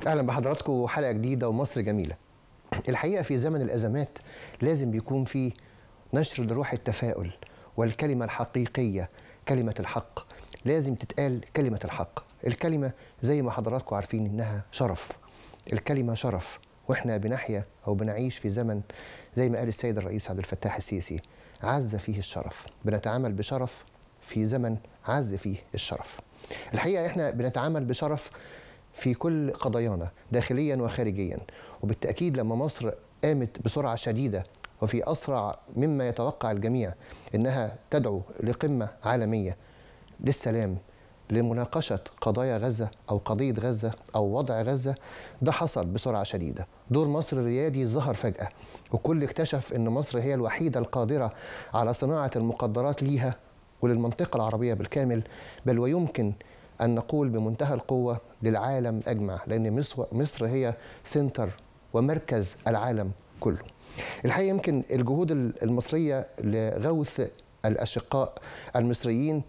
اهلا بحضراتكم حلقه جديده ومصر جميله. الحقيقه في زمن الازمات لازم بيكون في نشر لروح التفاؤل والكلمه الحقيقيه كلمه الحق لازم تتقال كلمه الحق. الكلمه زي ما حضراتكم عارفين انها شرف. الكلمه شرف واحنا بنحيا او بنعيش في زمن زي ما قال السيد الرئيس عبد الفتاح السيسي عز فيه الشرف. بنتعامل بشرف في زمن عز فيه الشرف. الحقيقه احنا بنتعامل بشرف في كل قضايانا داخليا وخارجيا وبالتاكيد لما مصر قامت بسرعه شديده وفي اسرع مما يتوقع الجميع انها تدعو لقمه عالميه للسلام لمناقشه قضايا غزه او قضيه غزه او وضع غزه ده حصل بسرعه شديده دور مصر الريادي ظهر فجاه وكل اكتشف ان مصر هي الوحيده القادره على صناعه المقدرات ليها وللمنطقه العربيه بالكامل بل ويمكن أن نقول بمنتهى القوة للعالم أجمع لأن مصر, مصر هي سنتر ومركز العالم كله الحقيقة يمكن الجهود المصرية لغوث الأشقاء المصريين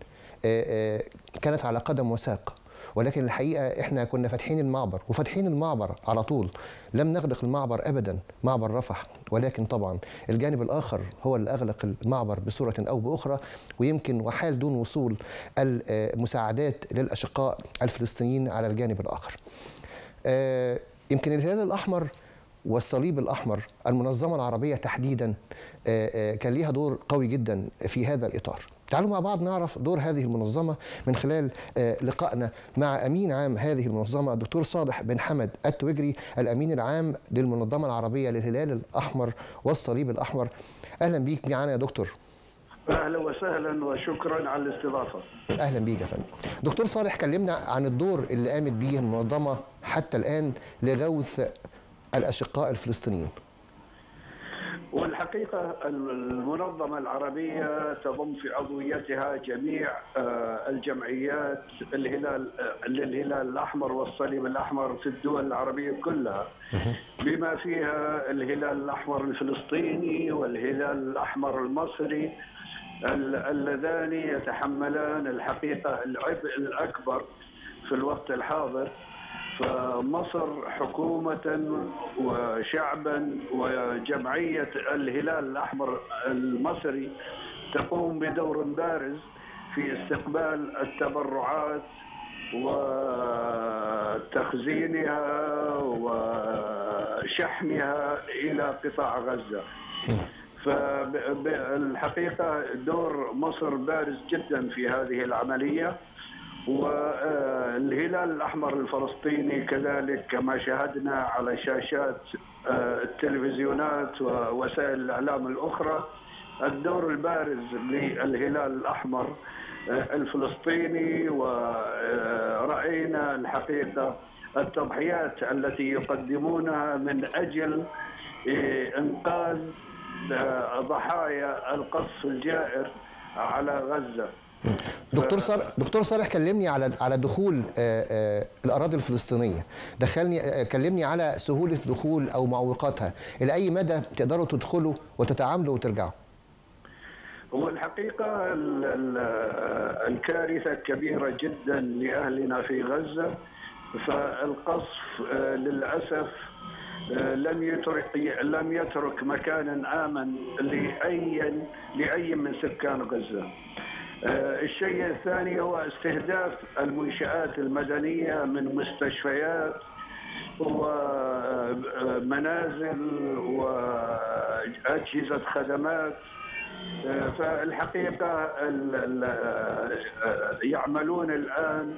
كانت على قدم وساق ولكن الحقيقه احنا كنا فاتحين المعبر وفاتحين المعبر على طول لم نغلق المعبر ابدا معبر رفح ولكن طبعا الجانب الاخر هو اللي اغلق المعبر بصوره او باخرى ويمكن وحال دون وصول المساعدات للاشقاء الفلسطينيين على الجانب الاخر. يمكن الهلال الاحمر والصليب الاحمر المنظمه العربيه تحديدا كان ليها دور قوي جدا في هذا الاطار. تعالوا مع بعض نعرف دور هذه المنظمة من خلال لقائنا مع أمين عام هذه المنظمة الدكتور صالح بن حمد التوجري الأمين العام للمنظمة العربية للهلال الأحمر والصليب الأحمر أهلا بيك معنا يا دكتور اهلا وسهلا وشكرا على الاستضافه. اهلا بيك يا فندم. دكتور صالح كلمنا عن الدور اللي قامت به المنظمه حتى الان لغوث الاشقاء الفلسطينيين. والحقيقة المنظمة العربية تضم في عضويتها جميع الجمعيات الهلال للهلال الأحمر والصليب الأحمر في الدول العربية كلها بما فيها الهلال الأحمر الفلسطيني والهلال الأحمر المصري اللذان يتحملان الحقيقة العبء الأكبر في الوقت الحاضر فمصر حكومة وشعبا وجمعية الهلال الأحمر المصري تقوم بدور بارز في استقبال التبرعات وتخزينها وشحنها إلى قطاع غزة فالحقيقة دور مصر بارز جدا في هذه العملية والهلال الأحمر الفلسطيني كذلك كما شاهدنا على شاشات التلفزيونات ووسائل الإعلام الأخرى الدور البارز للهلال الأحمر الفلسطيني ورأينا الحقيقة التضحيات التي يقدمونها من أجل إنقاذ ضحايا القصف الجائر على غزة دكتور صالح دكتور صالح كلمني على على دخول الاراضي الفلسطينيه دخلني كلمني على سهوله دخول او معوقاتها الى اي مدى تقدروا تدخلوا وتتعاملوا وترجعوا هو الحقيقه الكارثه كبيره جدا لاهلنا في غزه فالقصف للاسف لم يترك لم يترك مكانا امن لاي لاي من سكان غزه الشيء الثاني هو استهداف المنشآت المدنية من مستشفيات ومنازل وأجهزة خدمات فالحقيقة يعملون الآن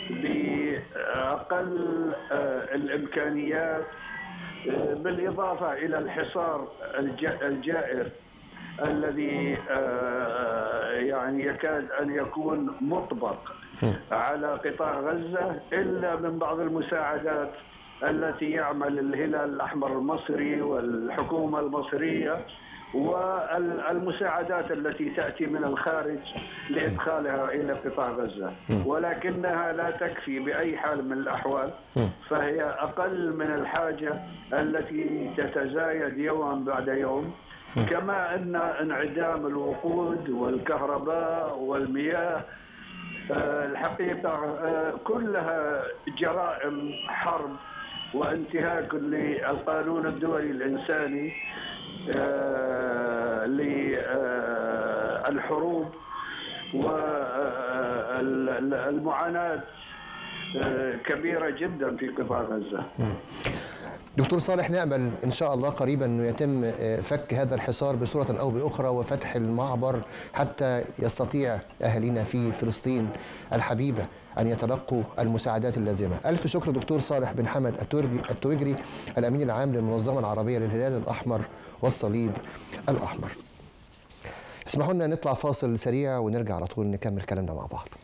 بأقل الإمكانيات بالإضافة إلى الحصار الجائر الذي يعني يكاد ان يكون مطبق على قطاع غزه الا من بعض المساعدات التي يعمل الهلال الاحمر المصري والحكومه المصريه والمساعدات التي تاتي من الخارج لادخالها الى قطاع غزه ولكنها لا تكفي باي حال من الاحوال فهي اقل من الحاجه التي تتزايد يوما بعد يوم كما ان انعدام الوقود والكهرباء والمياه الحقيقه كلها جرائم حرب وانتهاك للقانون الدولي الانساني آه، للحروب والمعاناه آه، كبيره جدا في قطاع غزه. دكتور صالح نأمل إن شاء الله قريبا أنه يتم فك هذا الحصار بصورة أو بأخرى وفتح المعبر حتى يستطيع أهالينا في فلسطين الحبيبة أن يتلقوا المساعدات اللازمة ألف شكر دكتور صالح بن حمد التوجري الأمين العام للمنظمة العربية للهلال الأحمر والصليب الأحمر اسمحوا لنا نطلع فاصل سريع ونرجع على طول نكمل كلامنا مع بعض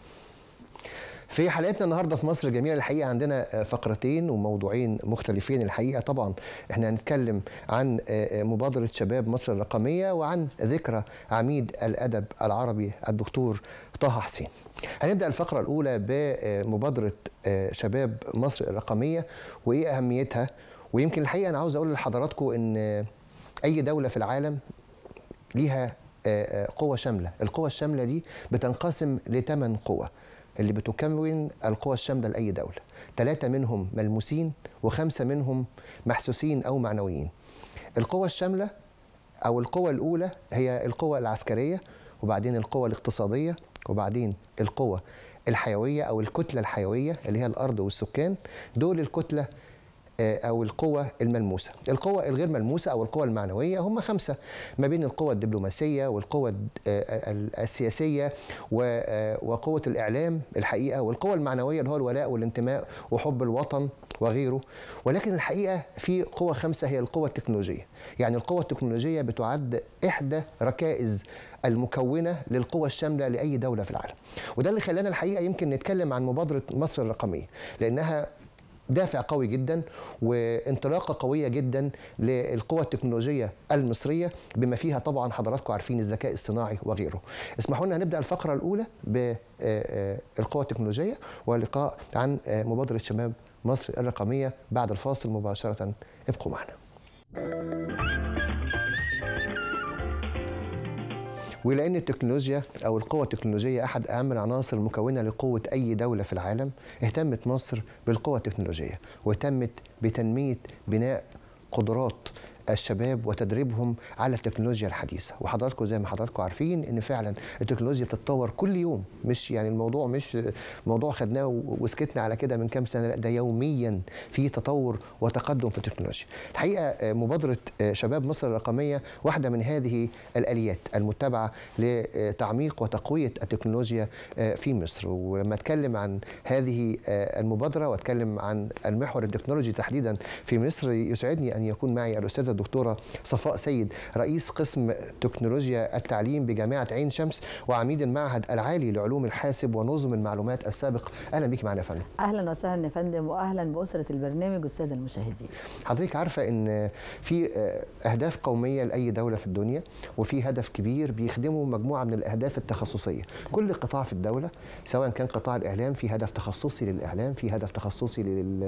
في حلقتنا النهارده في مصر الجميله الحقيقه عندنا فقرتين وموضوعين مختلفين الحقيقه طبعا احنا هنتكلم عن مبادره شباب مصر الرقميه وعن ذكرى عميد الادب العربي الدكتور طه حسين. هنبدا الفقره الاولى بمبادره شباب مصر الرقميه وايه اهميتها ويمكن الحقيقه انا عاوز اقول لحضراتكم ان اي دوله في العالم ليها قوة شاملة القوة الشاملة دي بتنقسم لثمان قوى اللي بتكون القوى الشاملة لأي دولة ثلاثة منهم ملموسين وخمسة منهم محسوسين أو معنويين القوة الشاملة أو القوة الأولى هي القوة العسكرية وبعدين القوة الاقتصادية وبعدين القوة الحيوية أو الكتلة الحيوية اللي هي الأرض والسكان دول الكتلة او القوى الملموسه القوى الغير ملموسه او القوى المعنويه هم خمسه ما بين القوى الدبلوماسيه والقوى السياسيه وقوه الاعلام الحقيقه والقوى المعنويه اللي هو الولاء والانتماء وحب الوطن وغيره ولكن الحقيقه في قوة خمسه هي القوة التكنولوجيه يعني القوة التكنولوجيه بتعد احدى ركائز المكونه للقوى الشامله لاي دوله في العالم وده اللي خلانا الحقيقه يمكن نتكلم عن مبادره مصر الرقميه لانها دافع قوي جدا وانطلاقه قويه جدا للقوى التكنولوجيه المصريه بما فيها طبعا حضراتكم عارفين الذكاء الصناعي وغيره. اسمحوا لنا نبدا الفقره الاولى بالقوى التكنولوجيه ولقاء عن مبادره شباب مصر الرقميه بعد الفاصل مباشره ابقوا معنا. ولان التكنولوجيا او القوه التكنولوجيه احد اهم العناصر المكونه لقوه اي دوله في العالم اهتمت مصر بالقوه التكنولوجيه واهتمت بتنميه بناء قدرات الشباب وتدريبهم على التكنولوجيا الحديثه وحضراتكم زي ما حضراتكم عارفين ان فعلا التكنولوجيا بتتطور كل يوم مش يعني الموضوع مش موضوع خدناه وسكتنا على كده من كام سنه لا ده يوميا في تطور وتقدم في التكنولوجيا الحقيقه مبادره شباب مصر الرقميه واحده من هذه الاليات المتبعه لتعميق وتقويه التكنولوجيا في مصر ولما اتكلم عن هذه المبادره واتكلم عن المحور التكنولوجي تحديدا في مصر يسعدني ان يكون معي الاستاذه الدكتوره صفاء سيد رئيس قسم تكنولوجيا التعليم بجامعه عين شمس وعميد المعهد العالي لعلوم الحاسب ونظم المعلومات السابق اهلا بيك معنا يا فندم اهلا وسهلا يا فندم واهلا باسره البرنامج والساده المشاهدين حضرتك عارفه ان في اهداف قوميه لاي دوله في الدنيا وفي هدف كبير بيخدمه مجموعه من الاهداف التخصصيه كل قطاع في الدوله سواء كان قطاع الاعلام في هدف تخصصي للاعلام في هدف تخصصي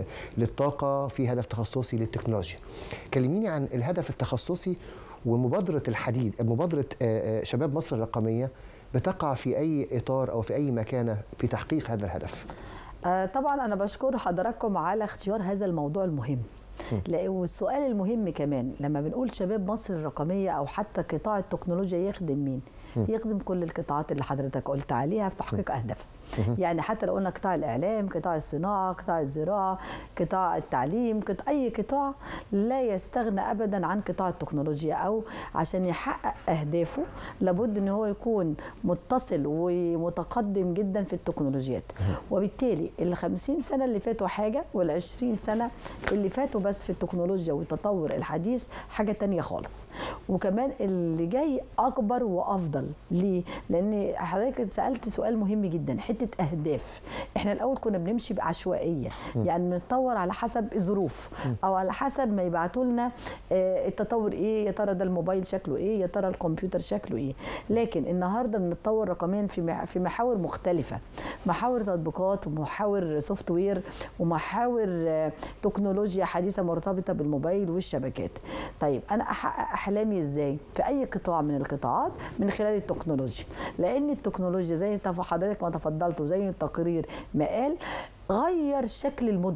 للطاقه في هدف تخصصي للتكنولوجيا كلميني عن الهدف التخصصي ومبادرة الحديد مبادرة شباب مصر الرقمية بتقع في أي إطار أو في أي مكانة في تحقيق هذا الهدف طبعا أنا بشكر حضراتكم على اختيار هذا الموضوع المهم والسؤال المهم كمان لما بنقول شباب مصر الرقمية أو حتى قطاع التكنولوجيا يخدم مين؟ يخدم كل القطاعات اللي حضرتك قلت عليها في تحقيق أهدافها يعني حتى لو قلنا قطاع الإعلام قطاع الصناعة قطاع الزراعة قطاع التعليم قطاع أي قطاع لا يستغنى أبدا عن قطاع التكنولوجيا أو عشان يحقق أهدافه لابد أن هو يكون متصل ومتقدم جدا في التكنولوجيات وبالتالي ال 50 سنة اللي فاتوا حاجة وال 20 سنة اللي فاتوا بس في التكنولوجيا والتطور الحديث حاجة تانية خالص وكمان اللي جاي أكبر وأفضل ليه؟ لأن حضرتك سألت سؤال مهم جدا حتة أهداف إحنا الأول كنا بنمشي بعشوائية يعني بنتطور على حسب الظروف أو على حسب ما يبعتوا لنا التطور إيه يا ترى ده الموبايل شكله إيه يا ترى الكمبيوتر شكله إيه لكن النهاردة بنتطور رقميا في في محاور مختلفة محاور تطبيقات ومحاور سوفت وير ومحاور تكنولوجيا حديثة مرتبطة بالموبايل والشبكات طيب أنا أحقق أحلامي إزاي في أي قطاع من القطاعات من خلال التكنولوجيا لأن التكنولوجيا زي حضرتك ما تفضلت وزي التقرير ما قال غير شكل المدن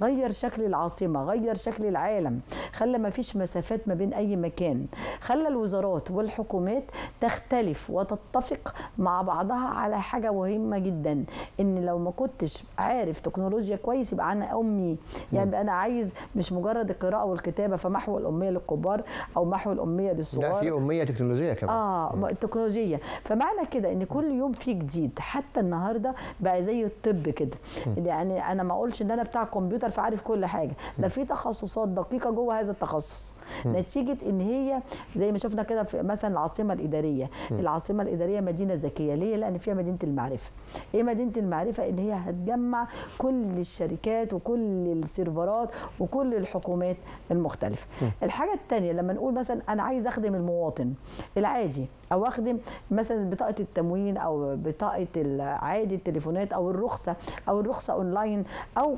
غير شكل العاصمه غير شكل العالم خلى ما فيش مسافات ما بين اي مكان خلى الوزارات والحكومات تختلف وتتفق مع بعضها على حاجه مهمه جدا ان لو ما كنتش عارف تكنولوجيا كويس يبقى انا امي يعني يبقى انا عايز مش مجرد القراءه والكتابه فمحو الاميه للكبار او محو الاميه للصغار لا في اميه تكنولوجيه كمان اه التكنولوجيا فمعنى كده ان كل يوم في جديد حتى النهارده بقى زي الطب كده يعني انا ما اقولش ان انا بتاع كمبيوتر فعارف كل حاجه ده في تخصصات دقيقه جوه هذا التخصص نتيجه ان هي زي ما شفنا كده في مثلا العاصمه الاداريه العاصمه الاداريه مدينه ذكيه ليه لان فيها مدينه المعرفه ايه مدينه المعرفه ان هي هتجمع كل الشركات وكل السيرفرات وكل الحكومات المختلفه الحاجه الثانيه لما نقول مثلا انا عايز اخدم المواطن العادي او اخدم مثلا بطاقه التموين او بطاقه عادي التليفونات او الرخصه او الرخصه اونلاين او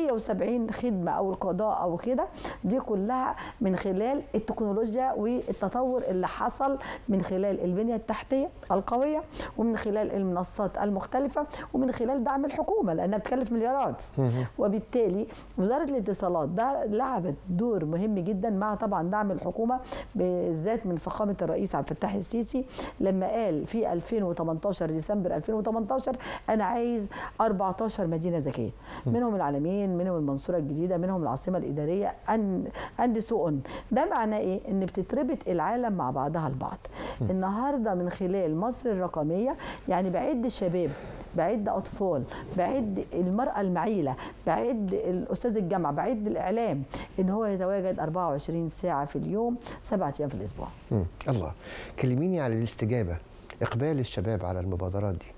170 خدمه او القضاء او كده دي كلها من خلال التكنولوجيا والتطور اللي حصل من خلال البنيه التحتيه القويه ومن خلال المنصات المختلفه ومن خلال دعم الحكومه لانها بتكلف مليارات وبالتالي وزاره الاتصالات ده لعبت دور مهم جدا مع طبعا دعم الحكومه بالذات من فخامه الرئيس عبد الفتاح السيسي لما قال في 2018 ديسمبر 2018 انا عايز 14 مدينه ذكيه منهم العالمين منهم المنصوره الجديده منهم العاصمه الاداريه ان اند سوء ده معناه ايه ان بتتربط العالم مع بعضها البعض النهارده من خلال مصر الرقميه يعني بعد شباب بعد اطفال بعد المراه المعيله بعد الاستاذ الجامعه بعد الاعلام ان هو يتواجد 24 ساعه في اليوم سبعة ايام في الاسبوع مم. الله كلميني على الاستجابه اقبال الشباب على المبادرات دي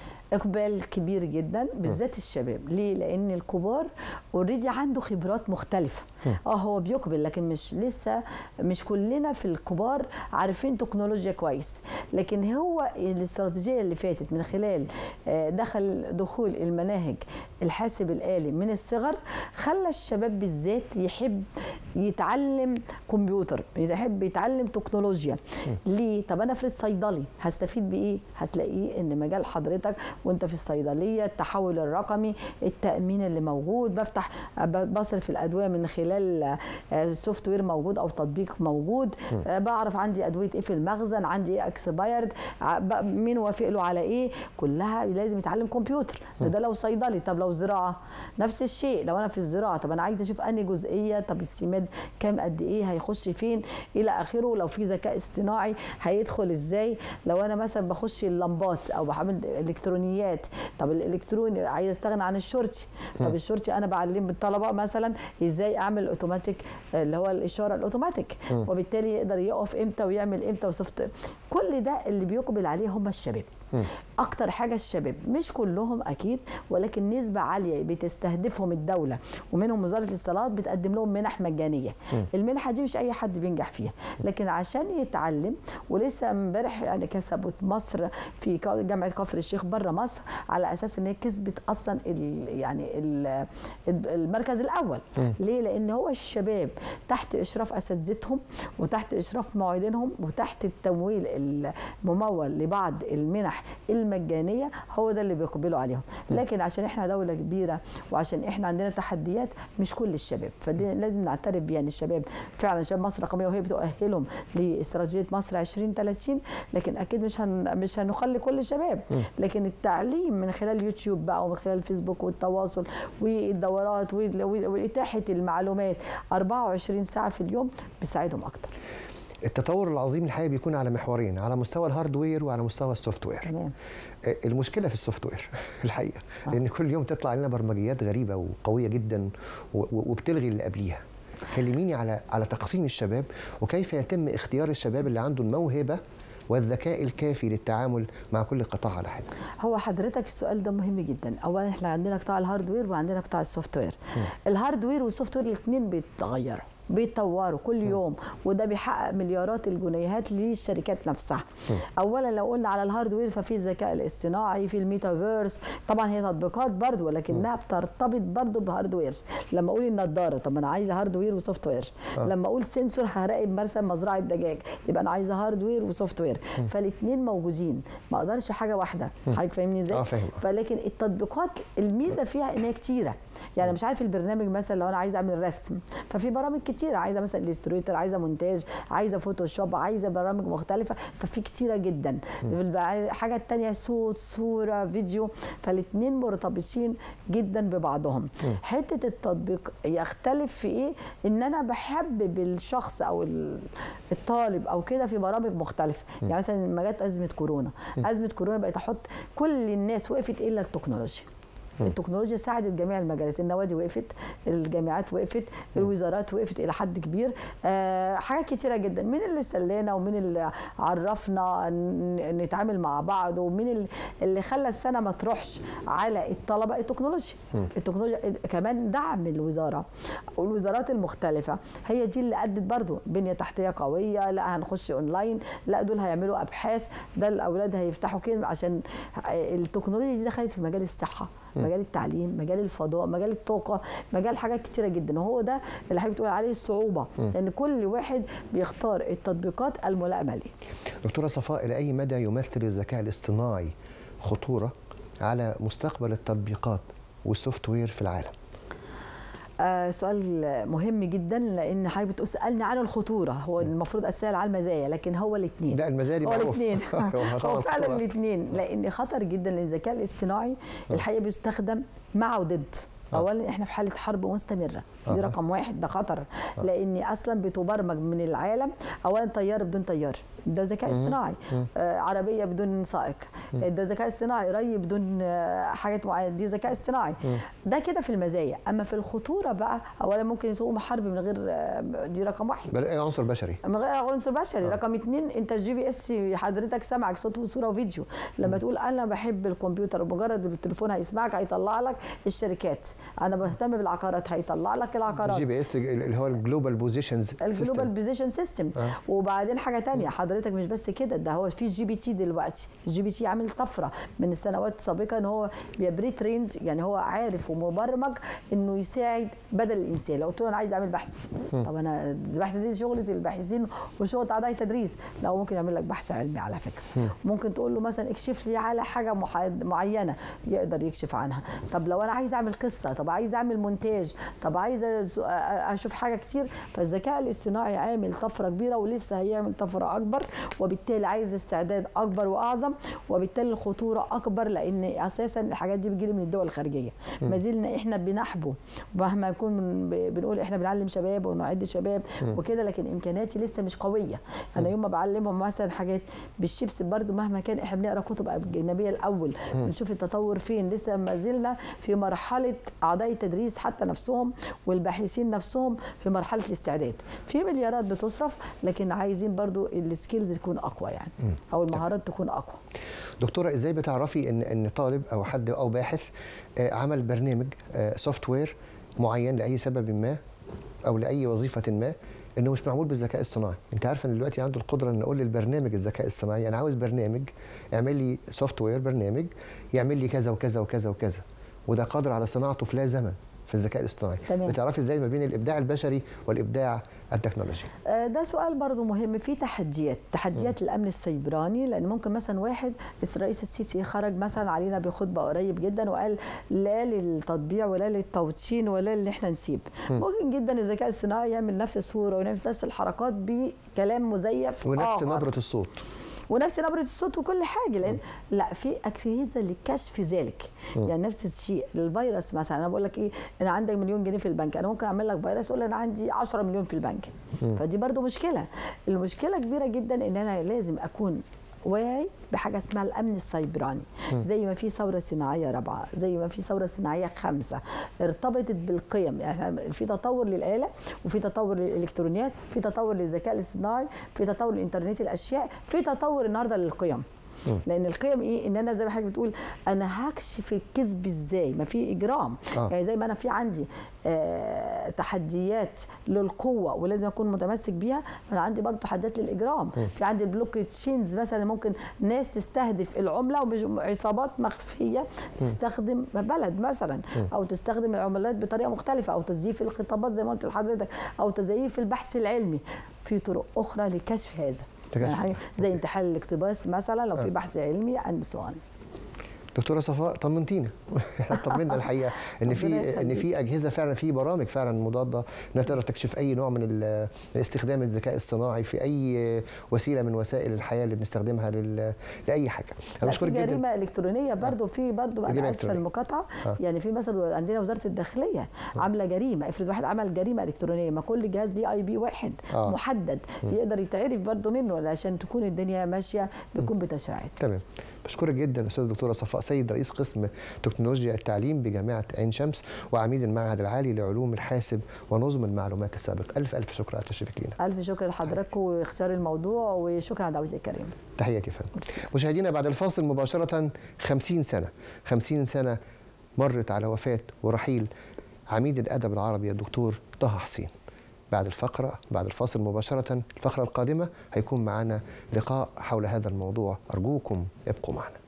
اقبال كبير جدا بالذات الشباب ليه لان الكبار اوريدي عنده خبرات مختلفه اه هو بيقبل لكن مش لسه مش كلنا في الكبار عارفين تكنولوجيا كويس لكن هو الاستراتيجيه اللي فاتت من خلال دخل دخول المناهج الحاسب الآلي من الصغر خلى الشباب بالذات يحب يتعلم كمبيوتر يحب يتعلم تكنولوجيا ليه طب انا افرض صيدلي هستفيد بايه هتلاقيه ان مجال حضرتك وانت في الصيدليه التحول الرقمي التامين اللي موجود بفتح بصرف الادويه من خلال سوفت وير موجود او تطبيق موجود بعرف عندي ادويه ايه في المخزن عندي ايه اكسبايرد مين وافق له على ايه كلها لازم يتعلم كمبيوتر ده, ده لو صيدلي طب لو زراعه نفس الشيء لو انا في الزراعه طب انا عايز اشوف انهي جزئيه طب السماد كام قد ايه هيخش فين الى اخره لو في ذكاء اصطناعي هيدخل ازاي لو انا مثلا بخش اللمبات او بعمل الكترونيات طب الالكتروني عايز استغنى عن الشرطي طب الشرطي انا بعلم الطلبه مثلا ازاي اعمل اوتوماتيك اللي هو الاشاره الاوتوماتيك وبالتالي يقدر يقف امتى ويعمل امتى وسوفت كل ده اللي بيقبل عليه هم الشباب اكتر حاجه الشباب مش كلهم اكيد ولكن نسبه عاليه بتستهدفهم الدوله ومنهم وزاره الاتصالات بتقدم لهم منح مجانيه المنحه دي مش اي حد بينجح فيها لكن عشان يتعلم ولسه امبارح يعني كسبت مصر في جامعه كفر الشيخ بره مصر على اساس ان هي كسبت اصلا ال يعني ال المركز الاول ليه لان هو الشباب تحت اشراف اساتذتهم وتحت اشراف معيدينهم وتحت التمويل الممول لبعض المنح المجانيه هو ده اللي بيقبلوا عليهم لكن عشان احنا دوله كبيره وعشان احنا عندنا تحديات مش كل الشباب فدي لازم نعترف بيها ان الشباب فعلا شباب مصر رقميه وهي بتؤهلهم لاستراتيجيه مصر 2030 لكن اكيد مش هن مش هنخلي كل الشباب لكن التعليم من خلال يوتيوب بقى ومن خلال الفيسبوك والتواصل والدورات واتاحه المعلومات 24 ساعه في اليوم بيساعدهم اكتر التطور العظيم الحقيقه بيكون على محورين على مستوى الهاردوير وعلى مستوى السوفت وير تمام المشكله في السوفت وير الحقيقه لان كل يوم تطلع لنا برمجيات غريبه وقويه جدا وبتلغي اللي قبليها كلميني على على تقسيم الشباب وكيف يتم اختيار الشباب اللي عنده الموهبه والذكاء الكافي للتعامل مع كل قطاع على حده هو حضرتك السؤال ده مهم جدا اولا احنا عندنا قطاع الهاردوير وعندنا قطاع السوفت وير الهاردوير والسوفت وير الاثنين بيتغيروا بيتطوروا كل يوم وده بيحقق مليارات الجنيهات للشركات نفسها اولا لو قلنا على الهاردوير ففي الذكاء الاصطناعي في الميتافيرس طبعا هي تطبيقات برضو ولكنها بترتبط برضو بهاردوير لما اقول النضاره طب انا عايزه هاردوير وسوفت وير آه. لما اقول سنسور هراقب مثلا مزرعه دجاج يبقى انا عايزه هاردوير وسوفت وير فالاثنين موجودين ما اقدرش حاجه واحده حضرتك فاهمني ازاي آه، فاهم. فلكن التطبيقات الميزه فيها ان هي كتيره يعني مش عارف البرنامج مثلا لو انا عايزه اعمل رسم ففي برامج كتيره عايزه مثلا الستريتور عايزه مونتاج عايزه فوتوشوب عايزه برامج مختلفه ففي كتيره جدا حاجه تانية صوت صوره فيديو فالاثنين مرتبطين جدا ببعضهم حته التطبيق يختلف في ايه ان انا بحبب الشخص او ال- الطالب او كده في برامج مختلفه يعني مثلا لما جت ازمه كورونا ازمه كورونا بقيت احط كل الناس وقفت الا التكنولوجيا التكنولوجيا ساعدت جميع المجالات النوادي وقفت الجامعات وقفت الوزارات وقفت الى حد كبير آه حاجات كتيره جدا مين اللي سلانا ومين اللي عرفنا ن- نتعامل مع بعض ومين اللي- اللي خلى السنه ما تروحش على الطلبه التكنولوجيا التكنولوجيا كمان دعم الوزاره والوزارات المختلفه هي دي اللي ادت برضو بنيه تحتيه قويه لا هنخش اونلاين لا دول هيعملوا ابحاث ده الاولاد هيفتحوا كده عشان التكنولوجيا دي دخلت في مجال الصحه مجال التعليم مجال الفضاء مجال الطاقه مجال حاجات كتيره جدا وهو ده اللي حضرتك بتقول عليه الصعوبه لان كل واحد بيختار التطبيقات الملائمه ليه دكتورة صفاء إلى أي مدى يمثل الذكاء الاصطناعي خطورة على مستقبل التطبيقات والسوفت وير في العالم؟ آه سؤال مهم جدا لان حضرتك بتسالني عن الخطوره هو المفروض اسال على المزايا لكن هو الاثنين لا المزايا دي هو معروف. الاثنين هو طبعاً هو فعلا خطورة. الاثنين لان خطر جدا لان الذكاء الاصطناعي الحقيقه بيستخدم مع وضد اولا احنا في حاله حرب مستمره دي أها. رقم واحد ده خطر لاني اصلا بتبرمج من العالم اولا طياره بدون طيار ده ذكاء اصطناعي آه عربيه بدون سائق ده ذكاء اصطناعي ري بدون آه حاجات معينه دي ذكاء اصطناعي ده كده في المزايا اما في الخطوره بقى اولا ممكن يسوقوا حرب من غير آه دي رقم واحد بل أي عنصر بشري من غير عنصر بشري رقم اتنين انت الجي بي اس حضرتك سامعك صوت وصوره وفيديو لما تقول انا بحب الكمبيوتر مجرد التليفون هيسمعك هيطلع لك الشركات انا بهتم بالعقارات هيطلع لك العقارات الجي بي اس اللي هو الجلوبال بوزيشنز الجلوبال بوزيشن سيستم آه. وبعدين حاجه تانية حضرتك مش بس كده ده هو في جي بي تي دلوقتي الجي بي تي عامل طفره من السنوات السابقه ان هو بيبري تريند يعني هو عارف ومبرمج انه يساعد بدل الانسان لو قلت له انا عايز اعمل بحث طب انا البحث دي شغله الباحثين وشغله اعضاء تدريس لا هو ممكن يعمل لك بحث علمي على فكره ممكن تقول له مثلا اكشف لي على حاجه محاد- معينه يقدر يكشف عنها طب لو انا عايز اعمل قصه طب عايز اعمل مونتاج طب عايز أز- أ- اشوف حاجه كتير فالذكاء الاصطناعي عامل طفره كبيره ولسه هيعمل طفره اكبر وبالتالي عايز استعداد اكبر واعظم وبالتالي الخطوره اكبر لان اساسا الحاجات دي بتجيلي من الدول الخارجيه ما زلنا احنا بنحبو مهما يكون من- ب- بنقول احنا بنعلم شباب ونعد شباب وكده لكن امكانياتي لسه مش قويه انا يوم ما بعلمهم مثلا حاجات بالشيبس برضو مهما كان احنا بنقرا كتب اجنبيه الاول بنشوف التطور فين لسه ما زلنا في مرحله اعضاء التدريس حتى نفسهم والباحثين نفسهم في مرحله الاستعداد في مليارات بتصرف لكن عايزين برضو السكيلز تكون اقوى يعني او المهارات تكون اقوى دكتوره ازاي بتعرفي ان ان طالب او حد او باحث آه، عمل برنامج سوفت وير معين لاي سبب ما او لاي وظيفه ما انه مش معمول بالذكاء الصناعي انت عارفه ان دلوقتي عنده القدره ان اقول للبرنامج الذكاء الصناعي انا عاوز برنامج اعمل لي سوفت وير برنامج يعمل لي كذا وكذا وكذا وكذا وده قادر على صناعته في لا زمن في الذكاء الاصطناعي تمام. بتعرفي ازاي ما بين الابداع البشري والابداع التكنولوجي آه، ده سؤال برضو مهم في تحديات تحديات الامن السيبراني لان ممكن مثلا واحد الرئيس السيسي خرج مثلا علينا بخطبه قريب جدا وقال لا للتطبيع ولا للتوطين ولا اللي احنا نسيب ممكن جدا الذكاء الصناعي يعمل نفس الصوره ونفس نفس الحركات بكلام مزيف ونفس آخر. نبره الصوت ونفس نبره الصوت وكل حاجه لان لا في اجهزه لكشف ذلك يعني نفس الشيء الفيروس مثلا انا بقول لك ايه انا عندك مليون جنيه في البنك انا ممكن اعمل لك فيروس تقول انا عندي 10 مليون في البنك فدي برضو مشكله المشكله كبيره جدا ان انا لازم اكون واعي بحاجه اسمها الامن السيبراني زي ما في ثوره صناعيه رابعه زي ما في ثوره صناعيه خمسه ارتبطت بالقيم يعني في تطور للاله وفي تطور للالكترونيات في تطور للذكاء الاصطناعي في تطور لانترنت الاشياء في تطور النهارده للقيم لان القيم ايه ان انا زي ما حضرتك بتقول انا هكشف الكذب ازاي ما في اجرام آه. يعني زي ما انا في عندي آه تحديات للقوه ولازم اكون متمسك بيها انا عندي برضه تحديات للاجرام في عندي البلوك تشينز مثلا ممكن ناس تستهدف العمله ومش عصابات مخفيه تستخدم بلد مثلا او تستخدم العملات بطريقه مختلفه او تزييف الخطابات زي ما قلت لحضرتك او تزييف البحث العلمي في طرق اخرى لكشف هذا لكشف. يعني زي انتحال الاقتباس مثلا لو في بحث علمي اند سو دكتوره صفاء طمنتينا احنا طمنا الحقيقه ان ربنا في ان يخليك. في اجهزه فعلا في برامج فعلا مضاده انها تقدر تكشف اي نوع من ال- من استخدام الذكاء الصناعي في اي وسيله من وسائل الحياه اللي بنستخدمها لل- لاي حاجه انا لا، في بشكرك جدا جريمه الكترونيه برضو في برضو جريمة انا اسفه إلكترونية. المقاطعه آه. يعني في مثلا عندنا وزاره الداخليه عامله جريمه افرض واحد عمل جريمه الكترونيه ما كل جهاز ليه اي بي واحد آه. محدد يقدر يتعرف برضو منه عشان تكون الدنيا ماشيه بيكون بتشريعات تمام بشكرك جدا استاذ الدكتوره صفاء سيد رئيس قسم تكنولوجيا التعليم بجامعه عين شمس وعميد المعهد العالي لعلوم الحاسب ونظم المعلومات السابق الف الف شكر على تشريفك لينا الف شكر لحضراتكم واختيار الموضوع وشكرا على دعوتك الكريمه تحياتي يا فندم ميرسي. مشاهدينا بعد الفاصل مباشرة 50 سنة 50 سنة مرت على وفاة ورحيل عميد الأدب العربي الدكتور طه حسين بعد الفقرة بعد الفاصل مباشرة الفقرة القادمة هيكون معنا لقاء حول هذا الموضوع أرجوكم ابقوا معنا